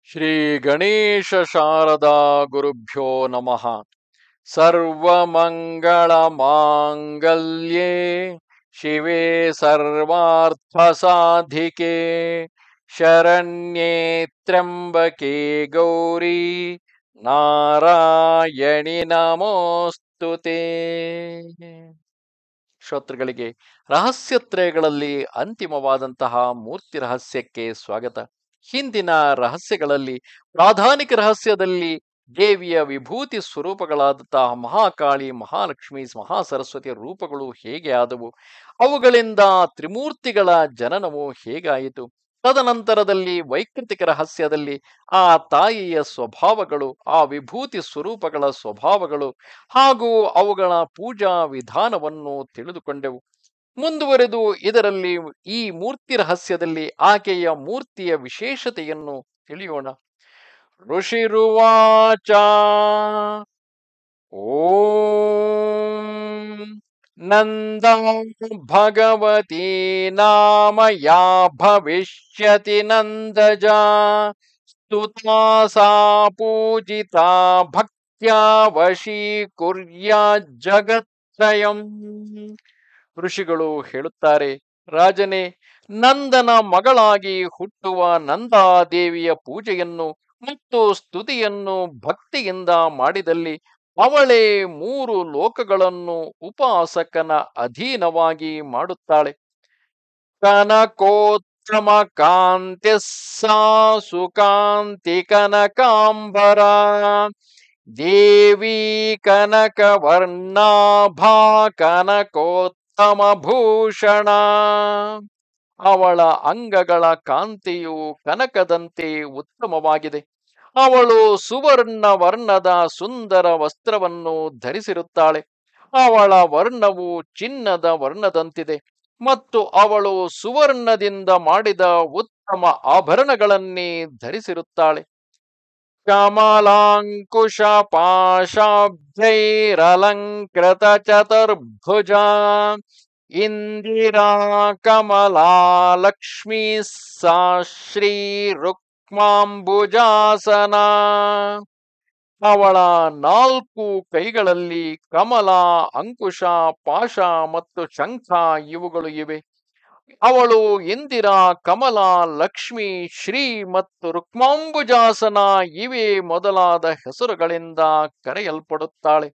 ಶ್ರೀ ಗಣೇಶ ಶಾರದಾ ಗುರುಭ್ಯೋ ನಮಃ ಸರ್ವಮಂಗಳ ಮಾಂಗಲ್ಯೇ ಶಿವೆ ಸರ್ವಾರ್ಥ ಸಾಧಿಕೆ ಶರಣ್ಯೇ ತ್ರ್ಯಂಬಕೆ ಗೌರಿ ನಾರಾಯಣಿ ನಮೋಸ್ತುತೆ ಶ್ರೋತೃಗಳಿಗೆ ರಹಸ್ಯತ್ರಯಗಳಲ್ಲಿ ಅಂತಿಮವಾದಂತಹ ಮೂರ್ತಿ ರಹಸ್ಯಕ್ಕೆ ಸ್ವಾಗತ ಹಿಂದಿನ ರಹಸ್ಯಗಳಲ್ಲಿ ಪ್ರಾಧಾನಿಕ ರಹಸ್ಯದಲ್ಲಿ ದೇವಿಯ ವಿಭೂತಿ ಸ್ವರೂಪಗಳಾದಂತಹ ಮಹಾಕಾಳಿ ಮಹಾಲಕ್ಷ್ಮಿ ಮಹಾಸರಸ್ವತಿಯ ರೂಪಗಳು ಹೇಗೆ ಆದವು ಅವುಗಳಿಂದ ತ್ರಿಮೂರ್ತಿಗಳ ಜನನವು ಹೇಗಾಯಿತು ತದನಂತರದಲ್ಲಿ ವೈಕೃತಿಕ ರಹಸ್ಯದಲ್ಲಿ ಆ ತಾಯಿಯ ಸ್ವಭಾವಗಳು ಆ ವಿಭೂತಿ ಸ್ವರೂಪಗಳ ಸ್ವಭಾವಗಳು ಹಾಗೂ ಅವುಗಳ ಪೂಜಾ ವಿಧಾನವನ್ನು ತಿಳಿದುಕೊಂಡೆವು ಮುಂದುವರೆದು ಇದರಲ್ಲಿ ಈ ಮೂರ್ತಿ ರಹಸ್ಯದಲ್ಲಿ ಆಕೆಯ ಮೂರ್ತಿಯ ವಿಶೇಷತೆಯನ್ನು ತಿಳಿಯೋಣ ಋಷಿರುವಾಚ ಓಂ ನಂದ ಭಗವತಿ ನಾಮ ಯಾ ಭವಿಷ್ಯತಿ ನಂದಜಾ ಸ್ತುತಾ ಸಾ ಪೂಜಿತಾ ಭಕ್ತ್ಯಾ ವಶೀಕುರ್ಯ ಜಗತ್ರಯಂ ಋಷಿಗಳು ಹೇಳುತ್ತಾರೆ ರಾಜನೇ ನಂದನ ಮಗಳಾಗಿ ಹುಟ್ಟುವ ನಂದಾದೇವಿಯ ಪೂಜೆಯನ್ನು ಮತ್ತು ಸ್ತುತಿಯನ್ನು ಭಕ್ತಿಯಿಂದ ಮಾಡಿದಲ್ಲಿ ಅವಳೇ ಮೂರು ಲೋಕಗಳನ್ನು ಉಪಾಸಕನ ಅಧೀನವಾಗಿ ಮಾಡುತ್ತಾಳೆ ಕನಕೋತ್ತಮ ಕಾಂತಿ ಸಾ ಸುಕಾಂತಿ ಕನಕಾಂಬರ ದೇವಿ ಕನಕವರ್ಣಾಭಾ ಕನಕೋತ್ತಮ ಭೂಷಣ ಅವಳ ಅಂಗಗಳ ಕಾಂತಿಯು ಕನಕದಂತೆ ಉತ್ತಮವಾಗಿದೆ ಅವಳು ಸುವರ್ಣ ವರ್ಣದ ಸುಂದರ ವಸ್ತ್ರವನ್ನು ಧರಿಸಿರುತ್ತಾಳೆ ಅವಳ ವರ್ಣವು ಚಿನ್ನದ ವರ್ಣದಂತಿದೆ ಮತ್ತು ಅವಳು ಸುವರ್ಣದಿಂದ ಮಾಡಿದ ಉತ್ತಮ ಆಭರಣಗಳನ್ನೇ ಧರಿಸಿರುತ್ತಾಳೆ ಕಮಲಾಂಕುಶ ಪಾಶಾಬ್ಜೈರಲಂಕೃತ ಚತುರ್ಭುಜ ಇಂದಿರಾ ಕಮಲಾ ಲಕ್ಷ್ಮೀ ಸಾ ಶ್ರೀ ರುಕ್ಮಾಂಬುಜಾಸನ ಅವಳ ನಾಲ್ಕು ಕೈಗಳಲ್ಲಿ ಕಮಲ ಅಂಕುಶ ಪಾಶ ಮತ್ತು ಶಂಖ ಇವುಗಳು ಇವೆ ಅವಳು ಇಂದಿರಾ ಕಮಲ ಲಕ್ಷ್ಮಿ ಶ್ರೀ ಮತ್ತು ರುಕ್ಮಾಂಬುಜಾಸನ ಇವೇ ಮೊದಲಾದ ಹೆಸರುಗಳಿಂದ ಕರೆಯಲ್ಪಡುತ್ತಾಳೆ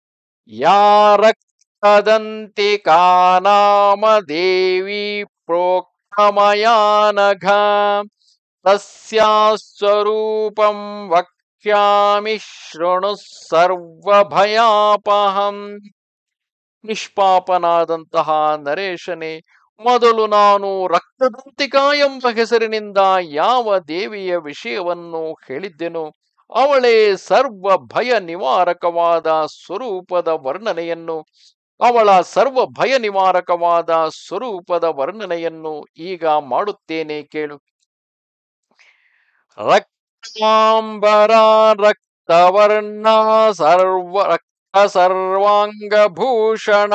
ಯಾರಕ್ತದಂತಿಕಾ ನಾಮ ದೇವಿ ಪ್ರೋಕ್ತಮಯಾನಘ ತಸ್ಯಾ ಸ್ವರೂಪಂ ವಕ್ಷ್ಯಾಮಿ ಶೃಣು ಸರ್ವಭಯಾಪಹಂ ನಿಷ್ಪಾಪನಾದಂತಹ ನರೇಶನೇ ಮೊದಲು ನಾನು ರಕ್ತದಂತಿಕಾ ಎಂಬ ಹೆಸರಿನಿಂದ ಯಾವ ದೇವಿಯ ವಿಷಯವನ್ನು ಹೇಳಿದ್ದೆನೋ ಅವಳೇ ಸರ್ವ ಭಯ ನಿವಾರಕವಾದ ಸ್ವರೂಪದ ವರ್ಣನೆಯನ್ನು ಅವಳ ಸರ್ವ ಭಯ ನಿವಾರಕವಾದ ಸ್ವರೂಪದ ವರ್ಣನೆಯನ್ನು ಈಗ ಮಾಡುತ್ತೇನೆ ಕೇಳು ರಕ್ತಾಂಬರ ರಕ್ತವರ್ಣ ಸರ್ವ ರಕ್ತ ಸರ್ವಾಂಗಭೂಷಣ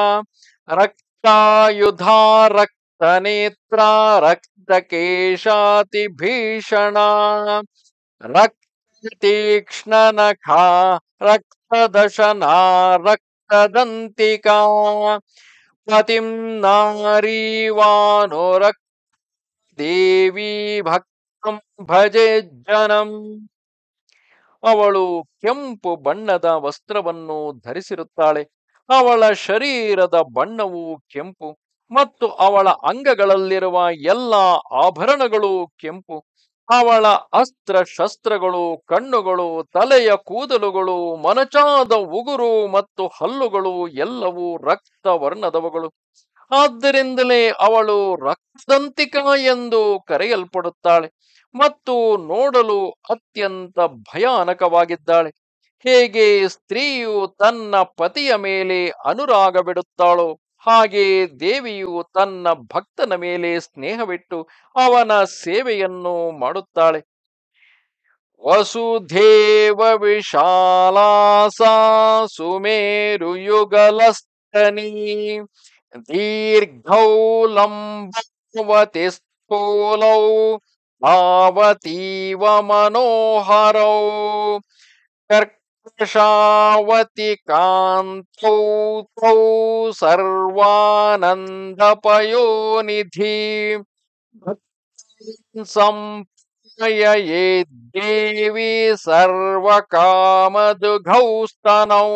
ರಕ್ತಾಯುಧ ರಕ್ತನೇತ್ರ ರಕ್ತಕೇಶಾತಿ ಭೀಷಣ ರಕ್ತ ತೀಕ್ಷ್ಣನಖ ರಕ್ತದಶನ ರಕ್ತದಂತಿಕಾ ಪತಿಂ ನಾರೀವಾನೋ ರಕ್ತ ದೇವಿ ಭಕ್ತಂ ಭಜೆ ಜನಂ ಅವಳು ಕೆಂಪು ಬಣ್ಣದ ವಸ್ತ್ರವನ್ನು ಧರಿಸಿರುತ್ತಾಳೆ ಅವಳ ಶರೀರದ ಬಣ್ಣವು ಕೆಂಪು ಮತ್ತು ಅವಳ ಅಂಗಗಳಲ್ಲಿರುವ ಎಲ್ಲ ಆಭರಣಗಳು ಕೆಂಪು ಅವಳ ಅಸ್ತ್ರ ಶಸ್ತ್ರಗಳು ಕಣ್ಣುಗಳು ತಲೆಯ ಕೂದಲುಗಳು ಮೊನಚಾದ ಉಗುರು ಮತ್ತು ಹಲ್ಲುಗಳು ಎಲ್ಲವೂ ರಕ್ತ ವರ್ಣದವುಗಳು ಆದ್ದರಿಂದಲೇ ಅವಳು ರಕ್ತದಂತಿಕ ಎಂದು ಕರೆಯಲ್ಪಡುತ್ತಾಳೆ ಮತ್ತು ನೋಡಲು ಅತ್ಯಂತ ಭಯಾನಕವಾಗಿದ್ದಾಳೆ ಹೇಗೆ ಸ್ತ್ರೀಯು ತನ್ನ ಪತಿಯ ಮೇಲೆ ಅನುರಾಗ ಬಿಡುತ್ತಾಳೋ ಹಾಗೆ ದೇವಿಯು ತನ್ನ ಭಕ್ತನ ಮೇಲೆ ಸ್ನೇಹವಿಟ್ಟು ಅವನ ಸೇವೆಯನ್ನು ಮಾಡುತ್ತಾಳೆ ವಸುಧೇವ ವಿಶಾಲಾಸಾ ಸುಮೇರು ಯುಗಲಸ್ತನಿ ದೀರ್ಘೌ ಲಂಬವತಿ ಸ್ಥೂಲೌ आवतीव मनोहरौ कर्कशावति कान्तौ तौ सर्वानन्दपयोनिधि ಸಂಪಯಯೇ ದೇವಿ ಸರ್ವಕಾಮದುಘೌಸ್ತನೌ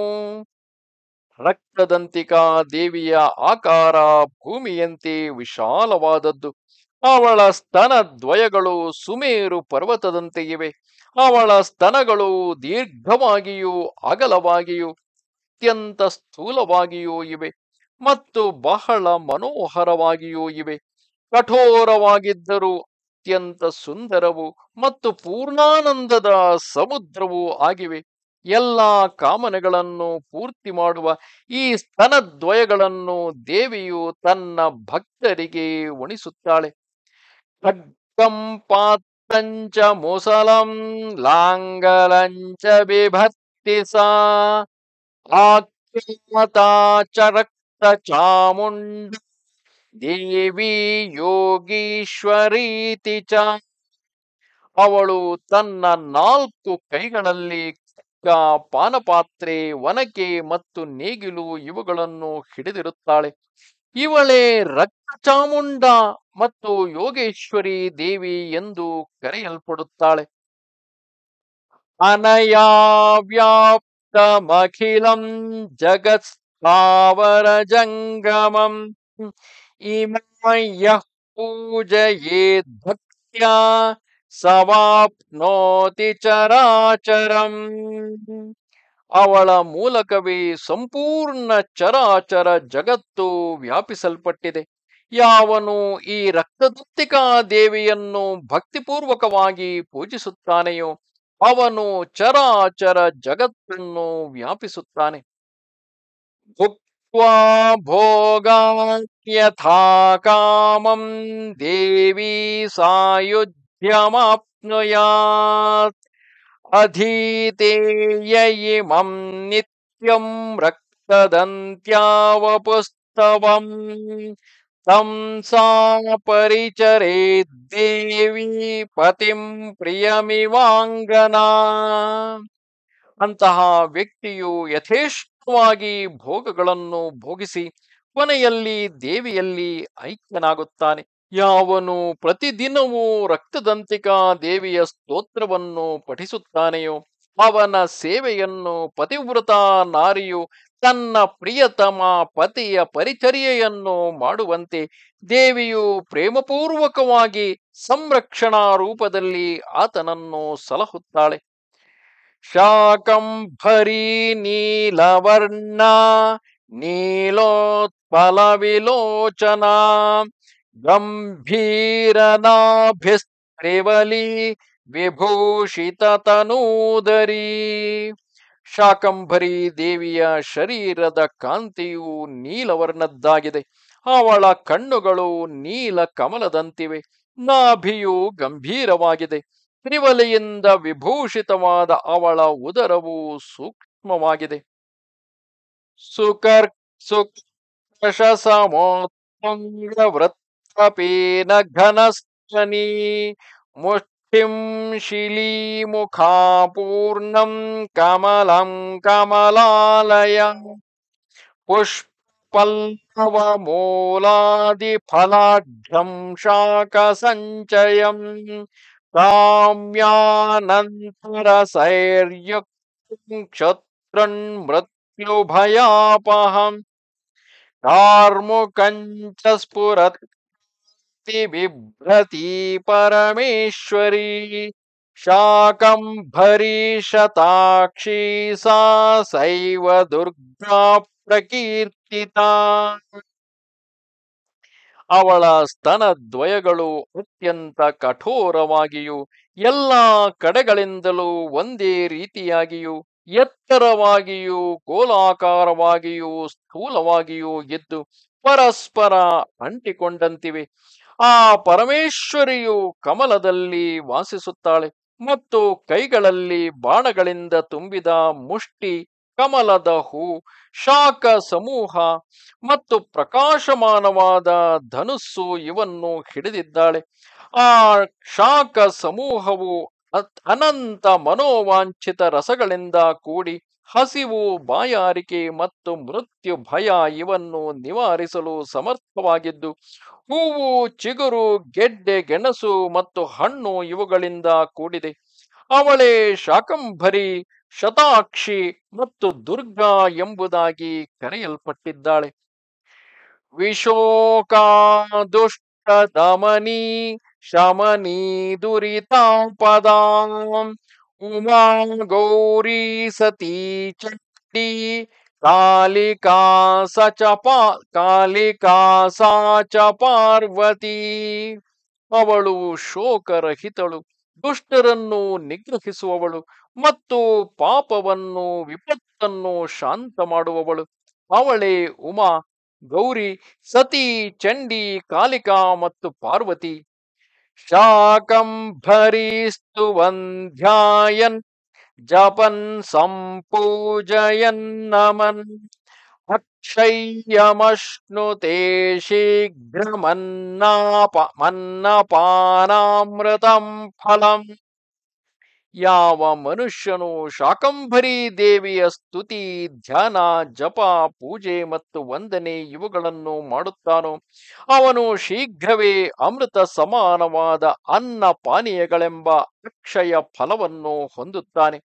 ರಕ್ತದಂತಿಕಾ ದೇವಿಯ ಆಕಾರ ಭೂಮಿಯಂತೆ ವಿಶಾಲವಾದದ್ದು ಅವಳ ಸ್ತನ ದ್ವಯಗಳು ಸುಮೇರು ಪರ್ವತದಂತೆ ಇವೆ ಅವಳ ಸ್ತನಗಳು ದೀರ್ಘವಾಗಿಯೂ ಅಗಲವಾಗಿಯೂ ಅತ್ಯಂತ ಸ್ಥೂಲವಾಗಿಯೂ ಇವೆ ಮತ್ತು ಬಹಳ ಮನೋಹರವಾಗಿಯೂ ಇವೆ ಕಠೋರವಾಗಿದ್ದರೂ ಅತ್ಯಂತ ಸುಂದರವು ಮತ್ತು ಪೂರ್ಣಾನಂದದ ಸಮುದ್ರವೂ ಆಗಿವೆ ಎಲ್ಲ ಕಾಮನೆಗಳನ್ನು ಪೂರ್ತಿ ಮಾಡುವ ಈ ಸ್ತನದ್ವಯಗಳನ್ನು ದೇವಿಯು ತನ್ನ ಭಕ್ತರಿಗೆ ಉಣಿಸುತ್ತಾಳೆ ಖಡ್ಗಂ ಪಾತ್ರಂಚ ಮುಸಲಂ ಲಾಂಗಲಂಚ ಬಿಭರ್ತಿ ಸಾ ಆಖ್ಯಾತಾ ಚ ರಕ್ತ ಚಾಮುಂಡ ದೇವಿ ಯೋಗೀಶ್ವರೀತಿ ಚ ಅವಳು ತನ್ನ ನಾಲ್ಕು ಕೈಗಳಲ್ಲಿ ಖಡ್ಗ, ಪಾನಪಾತ್ರೆ ಒನಕೆ ಮತ್ತು ನೇಗಿಲು ಇವುಗಳನ್ನು ಹಿಡಿದಿರುತ್ತಾಳೆ ಇವಳೇ ರಕ್ತಚಾಮುಂಡ ಮತ್ತು ಯೋಗೇಶ್ವರಿ ದೇವಿ ಎಂದು ಕರೆಯಲ್ಪಡುತ್ತಾಳೆ ಅನಯಾ ವ್ಯಾಪ್ತಮಖಿಲಂ ಜಗತ್ಸ್ಥಾವರ ಜಂಗಮಂ ಇಮಯ ಪೂಜಯೇದ್ ಭಕ್ತ್ಯಾ ಸವಾಪ್ನೋತಿ ಚರಾಚರಂ ಅವಳ ಮೂಲಕವೇ ಸಂಪೂರ್ಣ ಚರಾಚರ ಜಗತ್ತು ವ್ಯಾಪಿಸಲ್ಪಟ್ಟಿದೆ ಯಾವನು ಈ ರಕ್ತದತ್ತಿಕಾ ದೇವಿಯನ್ನು ಭಕ್ತಿಪೂರ್ವಕವಾಗಿ ಪೂಜಿಸುತ್ತಾನೆಯೋ ಅವನು ಚರಾಚರ ಜಗತ್ತನ್ನು ವ್ಯಾಪಿಸುತ್ತಾನೆ ಭುಕ್ತ್ವಾ ಭೋಗಾನ್ ಯಥಾ ಕಾಮಂ ದೇವಿ ಸಾಯುಜ್ಯಮಾಪ್ನುಯಾತ್ ಅಧೀತೇಯ ಇಮಂ ನಿತ್ಯಂ ರಕ್ತದಂತ್ಯಾವಪುಸ್ತವಂ ತಂ ಸಾ ಪರಿಚರೇತ್ ದೇವಿ ಪತಿಂ ಪ್ರಿಯಮಿವಾಂಗನಾ ಅಂತಹ ವ್ಯಕ್ತಿಯು ಯಥೇಷ್ಟವಾಗಿ ಭೋಗಗಳನ್ನು ಭೋಗಿಸಿ ಕೊನೆಯಲ್ಲಿ ದೇವಿಯಲ್ಲಿ ಐಕ್ಯನಾಗುತ್ತಾನೆ ಯಾವನು ಪ್ರತಿದಿನವೂ ರಕ್ತದಂತಿಕಾ ದೇವಿಯ ಸ್ತೋತ್ರವನ್ನು ಪಠಿಸುತ್ತಾನೆಯೋ ಅವನ ಸೇವೆಯನ್ನು ಪತಿವ್ರತ ನಾರಿಯು ತನ್ನ ಪ್ರಿಯತಮ ಪತಿಯ ಪರಿಚರ್ಯೆಯನ್ನು ಮಾಡುವಂತೆ ದೇವಿಯು ಪ್ರೇಮಪೂರ್ವಕವಾಗಿ ಸಂರಕ್ಷಣಾ ರೂಪದಲ್ಲಿ ಆತನನ್ನು ಸಲಹುತ್ತಾಳೆ ಶಾಕಂಭರಿ ನೀಲವರ್ಣ ನೀಲೋತ್ಪಲ ವಿಲೋಚನ ಗಂಭೀರನಾಭಿಸ್ತ್ರಿವಲಿ ವಿಭೂಷಿತ ತನೂದರಿ ಶಾಕಂಭರಿ ದೇವಿಯ ಶರೀರದ ಕಾಂತಿಯು ನೀಲವರ್ಣದ್ದಾಗಿದೆ ಅವಳ ಕಣ್ಣುಗಳು ನೀಲ ಕಮಲದಂತಿವೆ ನಾಭಿಯು ಗಂಭೀರವಾಗಿದೆ ತ್ರಿವಲೆಯಿಂದ ವಿಭೂಷಿತವಾದ ಅವಳ ಉದರವು ಸೂಕ್ಷ್ಮವಾಗಿದೆ ಸುಕರ್ ಸುಕರ್ಷ ಸಮೋತ್ತಂಗ ವೃತ್ತಪೇನ ಘನಸ್ತನಿ ಮುಷ್ಟಿಂ ಶಿಲೀಮುಖಾ ಪೂರ್ಣಂ ಕಮಲಂ ಕಮಲಾಲಯ ಪುಷ್ಪಲ್ಲವ ಮೂಲಾದಿ ಫಲಾಢ್ಯಂ ಶಾಕ ಸಂಚಯಂ ಕಾಮ್ಯಾನಂತರ ಸೈರ್ಯುಕ್ತಂ ಕ್ಷತ್ರನ್ ಮೃತ್ಯುಭಯಾಪಹಂ ಕಾರ್ಮುಕಂಚ ಸ್ಫುರತ್ ಬಿಭ್ರತಿ ಪರಮೇಶ್ವರಿ ಶಾಕಂಭರಿ ಶತಾಕ್ಷಿ ಸಾ ಸೈವ ದುರ್ಗಾ ಪ್ರಕೀರ್ತಿತಾ ಅವಳ ಸ್ತನದ್ವಯಗಳು ಅತ್ಯಂತ ಕಠೋರವಾಗಿಯೂ ಎಲ್ಲ ಕಡೆಗಳಿಂದಲೂ ಒಂದೇ ರೀತಿಯಾಗಿಯೂ ಎತ್ತರವಾಗಿಯೂ ಗೋಲಾಕಾರವಾಗಿಯೂ ಸ್ಥೂಲವಾಗಿಯೂ ಇದ್ದು ಪರಸ್ಪರ ಅಂಟಿಕೊಂಡಂತಿವೆ ಆ ಪರಮೇಶ್ವರಿಯು ಕಮಲದಲ್ಲಿ ವಾಸಿಸುತ್ತಾಳೆ ಮತ್ತು ಕೈಗಳಲ್ಲಿ ಬಾಣಗಳಿಂದ ತುಂಬಿದ ಮುಷ್ಟಿ ಕಮಲದ ಹೂ ಶಾಖ ಸಮೂಹ ಮತ್ತು ಪ್ರಕಾಶಮಾನವಾದ ಧನುಸ್ಸು ಇವನ್ನು ಹಿಡಿದಿದ್ದಾಳೆ ಆ ಶಾಖ ಸಮೂಹವು ಅತ್- ಅನಂತ ಮನೋವಾಂಛಿತ ರಸಗಳಿಂದ ಕೂಡಿ ಹಸಿವು ಬಾಯಾರಿಕೆ ಮತ್ತು ಮೃತ್ಯು ಭಯ ಇವನ್ನು ನಿವಾರಿಸಲು ಸಮರ್ಥವಾಗಿದ್ದು ಹೂವು ಚಿಗುರು ಗೆಡ್ಡೆ ಗೆಣಸು ಮತ್ತು ಹಣ್ಣು ಇವುಗಳಿಂದ ಕೂಡಿದೆ ಅವಳೇ ಶಾಕಂಭರಿ ಶತಾಕ್ಷಿ ಮತ್ತು ದುರ್ಗಾ ಎಂಬುದಾಗಿ ಕರೆಯಲ್ಪಟ್ಟಿದ್ದಾಳೆ ವಿಶೋಕ ದುಷ್ಟ ದಮನಿ ಶಮನಿ ದುರಿತಾಪದ ಉಮಾ ಗೌರಿ ಸತೀ ಚಟ್ಟಿ ಕಾಲಿಕಾ ಸಚ ಪಾ ಕಾಲಿಕಾ ಸಾ ಚ ಪಾರ್ವತಿ ಅವಳು ಶೋಕರಹಿತಳು ದುಷ್ಟರನ್ನು ನಿಗ್ರಹಿಸುವವಳು ಮತ್ತು ಪಾಪವನ್ನು ವಿಪತ್ತನ್ನು ಶಾಂತ ಮಾಡುವವಳು ಅವಳೇ ಉಮಾ ಗೌರಿ ಸತಿ ಚಂಡಿ ಕಾಲಿಕಾ ಮತ್ತು ಪಾರ್ವತಿ ಶಾಕಂಭರಿಸ್ತು ವಂಧ್ಯಾಯನ್ ಜಪನ್ ಸಂಪೂಜಯನ್ ನಮನ್ ಅಕ್ಷಯ್ಯಮಶ್ನುತೆ ಶೀಘ್ರಮನ್ನಾಪ ಮನ್ನಪಾನಾಮೃತಂ ಫಲಂ ಯಾವ ಮನುಷ್ಯನು ಶಾಕಂಭರಿ ದೇವಿಯ ಸ್ತುತಿ ಧ್ಯಾನ ಜಪ ಪೂಜೆ ಮತ್ತು ವಂದನೆ ಇವುಗಳನ್ನು ಮಾಡುತ್ತಾನೋ ಅವನು ಶೀಘ್ರವೇ ಅಮೃತ ಸಮಾನವಾದ ಅನ್ನ ಪಾನೀಯಗಳೆಂಬ ಅಕ್ಷಯ ಫಲವನ್ನು ಹೊಂದುತ್ತಾನೆ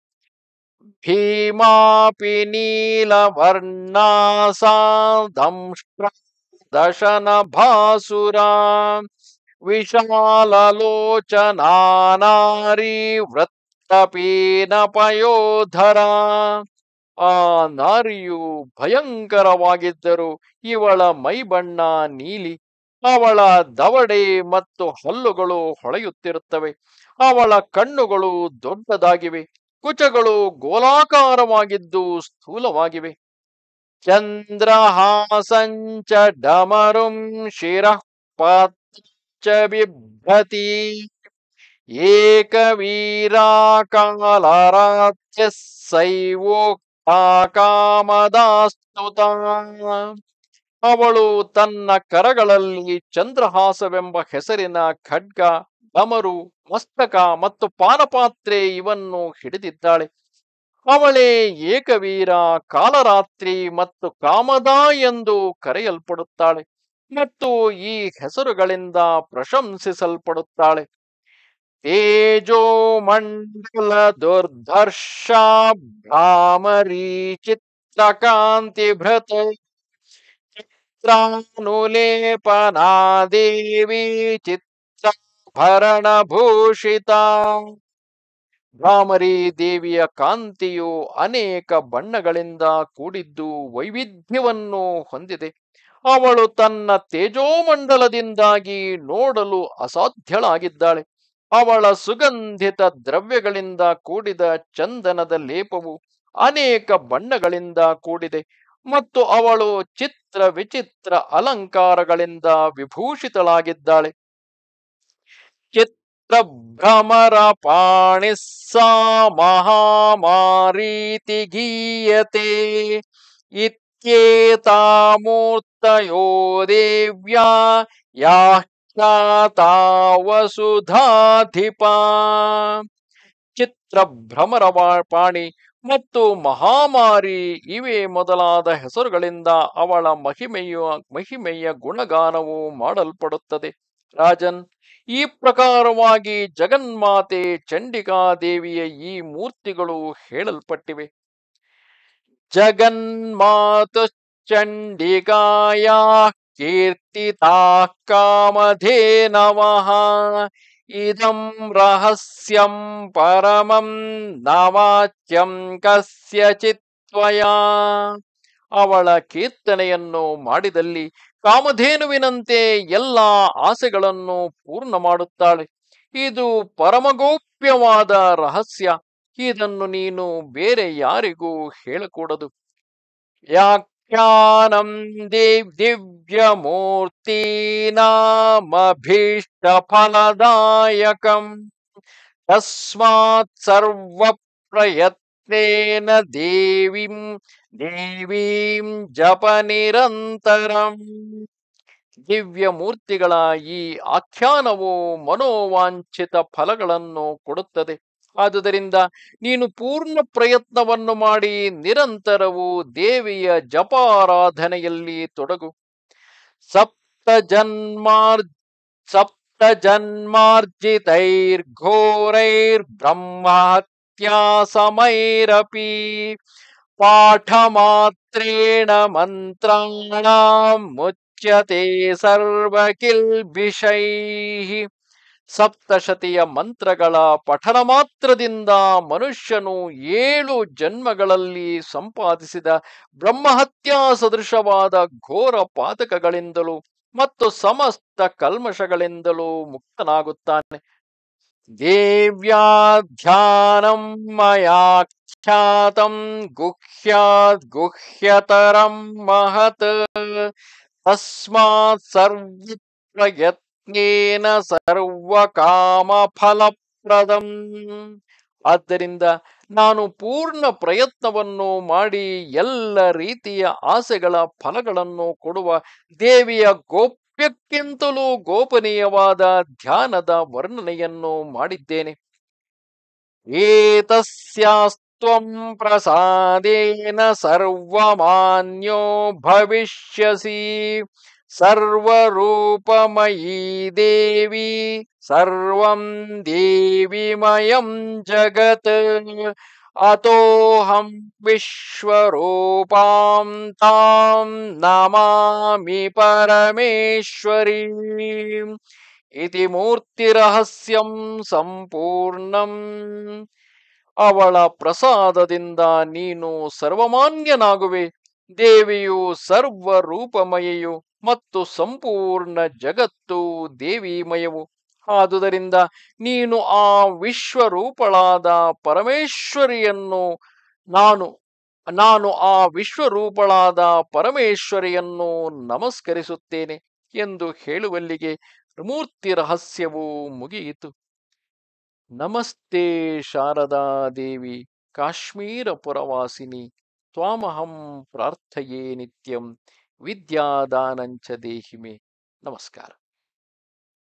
ಭೀಮಾಪಿ ನೀಲವರ್ಣಾಸಾ ದಂಷ್ಟ್ರ ದಶನ ಭಾಸುರ ವಿಶಾಲಲೋಚನಾನಾರಿ ವೃತ್ತಪೀನ ಪಯೋಧರ ಆ ನಾರಿಯು ಭಯಂಕರವಾಗಿದ್ದರು ಇವಳ ಮೈಬಣ್ಣ ನೀಲಿ ಅವಳ ದವಡೆ ಮತ್ತು ಹಲ್ಲುಗಳು ಹೊಳೆಯುತ್ತಿರುತ್ತವೆ ಅವಳ ಕಣ್ಣುಗಳು ದೊಡ್ಡದಾಗಿವೆ ಕುಚಗಳು ಗೋಲಾಕಾರವಾಗಿದ್ದು ಸ್ಥೂಲವಾಗಿವೆ ಚಂದ್ರಹಾಸಂಚ ಡಮರುಂ ಶಿರಃ ಪಾತ್ರ ಬಿಭ್ರತಿ ಏಕವೀರಾಕಾಲರಾತ್ಯ ಸೈವೋಕ್ತಾ ಕಾಮದಾಸ್ತುತ ಅವಳು ತನ್ನ ಕರಗಳಲ್ಲಿ ಚಂದ್ರಹಾಸವೆಂಬ ಹೆಸರಿನ ಖಡ್ಗ ಡಮರು ಮಸ್ತಕ ಮತ್ತು ಪಾನಪಾತ್ರೆ ಇವನ್ನು ಹಿಡಿದಿದ್ದಾಳೆ ಅವಳೇ ಏಕವೀರ ಕಾಲರಾತ್ರಿ ಮತ್ತು ಕಾಮದ ಎಂದು ಕರೆಯಲ್ಪಡುತ್ತಾಳೆ ಮತ್ತು ಈ ಹೆಸರುಗಳಿಂದ ಪ್ರಶಂಸಿಸಲ್ಪಡುತ್ತಾಳೆ ತೇಜೋ ಮಂಡಲ ದುರ್ಧರ್ಷ ಭ್ರಾಮರಿ ಚಿತ್ರಕಾಂತಿ ಭೃತ ಚಿತ್ರಾನುಲೇಪನಾ ದೇವಿ ಚಿತ್ರಭರಣ ಭೂಷಿತ ಭ್ರಾಮರಿ ದೇವಿಯ ಕಾಂತಿಯು ಅನೇಕ ಬಣ್ಣಗಳಿಂದ ಕೂಡಿದ್ದು ವೈವಿಧ್ಯವನ್ನು ಹೊಂದಿದೆ ಅವಳು ತನ್ನ ತೇಜೋಮಂಡಲದಿಂದಾಗಿ ನೋಡಲು ಅಸಾಧ್ಯಳಾಗಿದ್ದಾಳೆ ಅವಳ ಸುಗಂಧಿತ ದ್ರವ್ಯಗಳಿಂದ ಕೂಡಿದ ಚಂದನದ ಲೇಪವು ಅನೇಕ ಬಣ್ಣಗಳಿಂದ ಕೂಡಿದೆ ಮತ್ತು ಅವಳು ಚಿತ್ರ ವಿಚಿತ್ರ ಅಲಂಕಾರಗಳಿಂದ ವಿಭೂಷಿತಳಾಗಿದ್ದಾಳೆ ಚಿತ್ರಭ್ರಮರ ಪಾಣಿಸ್ಸಾ ಮಹಾಮಾರೀತಿ ಗೀಯತೆ ಇತ್ಯೇತಾ ಮೂರ್ತಯೋ ದೇವ್ಯಾ ಯಾಖ್ಯಾತಾ ವಸುಧಾಧಿಪ ಚಿತ್ರಭ್ರಮರ ಪಾಣಿ ಮತ್ತು ಮಹಾಮಾರಿ ಇವೇ ಮೊದಲಾದ ಹೆಸರುಗಳಿಂದ ಅವಳ ಮಹಿಮೆಯ ಮಹಿಮೆಯ ಗುಣಗಾನವು ಮಾಡಲ್ಪಡುತ್ತದೆ ರಾಜನ್ ಈ ಪ್ರಕಾರವಾಗಿ ಜಗನ್ಮಾತೆ ಚಂಡಿಕಾದೇವಿಯ ಈ ಮೂರ್ತಿಗಳು ಹೇಳಲ್ಪಟ್ಟಿವೆ ಜಗನ್ಮಾತು ಚಂಡಿಕಾಯ ಕೀರ್ತಿತಾ ಕಾಮಧೇನವಃ ಇದಂ ರಹಸ್ಯಂ ಪರಮಂ ನವಾಚ್ಯಂ ಕಸ್ಯಚಿತ್ವಯಾ ಅವಳ ಕೀರ್ತನೆಯನ್ನು ಮಾಡಿದಲ್ಲಿ ಕಾಮಧೇನುವಿನಂತೆ ಎಲ್ಲ ಆಸೆಗಳನ್ನು ಪೂರ್ಣ ಮಾಡುತ್ತಾಳೆ ಇದು ಪರಮಗೋಪ್ಯವಾದ ರಹಸ್ಯ ಇದನ್ನು ನೀನು ಬೇರೆ ಯಾರಿಗೂ ಹೇಳಕೂಡದು ವ್ಯಾಖ್ಯಾನಂ ದೇವ್ ದಿವ್ಯಮೂರ್ತೀನಾಮಭೀಷ್ಟ ಫಲದಾಯಕಂ ತಸ್ಮಾತ್ ಸರ್ವ ಪ್ರಯತ್ನೇನ ದೇವಿಂ ದೇವೀಂ ಜಪ ನಿರಂತರಂ ದಿವ್ಯ ಮೂರ್ತಿಗಳ ಈ ಆಖ್ಯಾನವು ಮನೋವಾಂಛಿತ ಫಲಗಳನ್ನು ಕೊಡುತ್ತದೆ ಆದುದರಿಂದ ನೀನು ಪೂರ್ಣ ಪ್ರಯತ್ನವನ್ನು ಮಾಡಿ ನಿರಂತರವೂ ದೇವಿಯ ಜಪಾರಾಧನೆಯಲ್ಲಿ ತೊಡಗು ಸಪ್ತ ಜನ್ಮಾರ್ ಸಪ್ತ ಜನ್ಮಾರ್ಜಿತೈರ್ಘೋರೈರ್ ಬ್ರಹ್ಮಹತ್ಯಾ ಸಮೈರಪಿ ಪಾಠ ಮಾತ್ರೇಣ ಮಂತ್ರಾಣಾಂ ಮುಚ್ಯತೆ ಸರ್ವಕಿಲ್ಬಿಷೈ ಸಪ್ತಶತಿಯ ಮಂತ್ರಗಳ ಪಠನ ಮಾತ್ರದಿಂದ ಮನುಷ್ಯನು ಏಳು ಜನ್ಮಗಳಲ್ಲಿ ಸಂಪಾದಿಸಿದ ಬ್ರಹ್ಮಹತ್ಯಾ ಸದೃಶವಾದ ಘೋರ ಪಾತಕಗಳಿಂದಲೂ ಮತ್ತು ಸಮಸ್ತ ಕಲ್ಮಶಗಳಿಂದಲೂ ಮುಕ್ತನಾಗುತ್ತಾನೆ ದೇವ್ಯಾಧ್ಯಾನಂ ಮಯಾಖ್ಯಾತಂ ಗುಹ್ಯಾದ್ ಗುಹ್ಯತರಂ ಮಹತ್ ತಸ್ಮಾತ್ ಸರ್ವ ಪ್ರಯತ್ನೇನ ಸರ್ವಕಾಮ ಫಲಪ್ರದಂ ಆದ್ದರಿಂದ ನಾನು ಪೂರ್ಣ ಪ್ರಯತ್ನವನ್ನು ಮಾಡಿ ಎಲ್ಲ ರೀತಿಯ ಆಸೆಗಳ ಫಲಗಳನ್ನು ಕೊಡುವ ದೇವಿಯ ಗೋಪ್ಯಕ್ಕಿಂತಲೂ ಗೋಪನೀಯವಾದ ಧ್ಯಾನದ ವರ್ಣನೆಯನ್ನು ಮಾಡಿದ್ದೇನೆ ಏತಸ್ಯಾಸ್ತ್ವಂ ಪ್ರಸಾದೇನ ಸರ್ವಮಾನ್ಯೋ ಭವಿಷ್ಯಸಿ ಸರ್ವರೂಪಮಯೀ ದೇವಿ ಸರ್ವಂ ದೇವಿಮಯಂ ಜಗತ್ ಅತೋಹಂ ವಿಶ್ವರೂಪಾಂ ತಾಂ ನಮಾಮಿ ಪರಮೇಶ್ವರಿ ಇತಿ ಮೂರ್ತಿರಹಸ್ಯಂ ಸಂಪೂರ್ಣಂ ಅವಳ ಪ್ರಸಾದದಿಂದ ನೀನು ಸರ್ವಮಾನ್ಯನಾಗುವೆ ದೇವಿಯು ಸರ್ವ ರೂಪಮಯೆಯು ಮತ್ತು ಸಂಪೂರ್ಣ ಜಗತ್ತು ದೇವಿಮಯವು ಆದುದರಿಂದ ನೀನು ಆ ವಿಶ್ವರೂಪಳಾದ ಪರಮೇಶ್ವರಿಯನ್ನು ನಾನು ನಾನು ಆ ವಿಶ್ವರೂಪಳಾದ ಪರಮೇಶ್ವರಿಯನ್ನು ನಮಸ್ಕರಿಸುತ್ತೇನೆ ಎಂದು ಹೇಳುವಲ್ಲಿಗೆ ಮೂರ್ತಿ ರಹಸ್ಯವು ಮುಗಿಯಿತು ನಮಸ್ತೆ ಶಾರದಾ ದೇವಿ ಕಾಶ್ಮೀರ ಪುರವಾಸಿನಿ ತ್ವಾಮಹಂ ಪ್ರಾರ್ಥಯೇ ನಿತ್ಯಂ ವಿದ್ಯಾದಾನಂಚ ದೇಹಿಮೆ ನಮಸ್ಕಾರ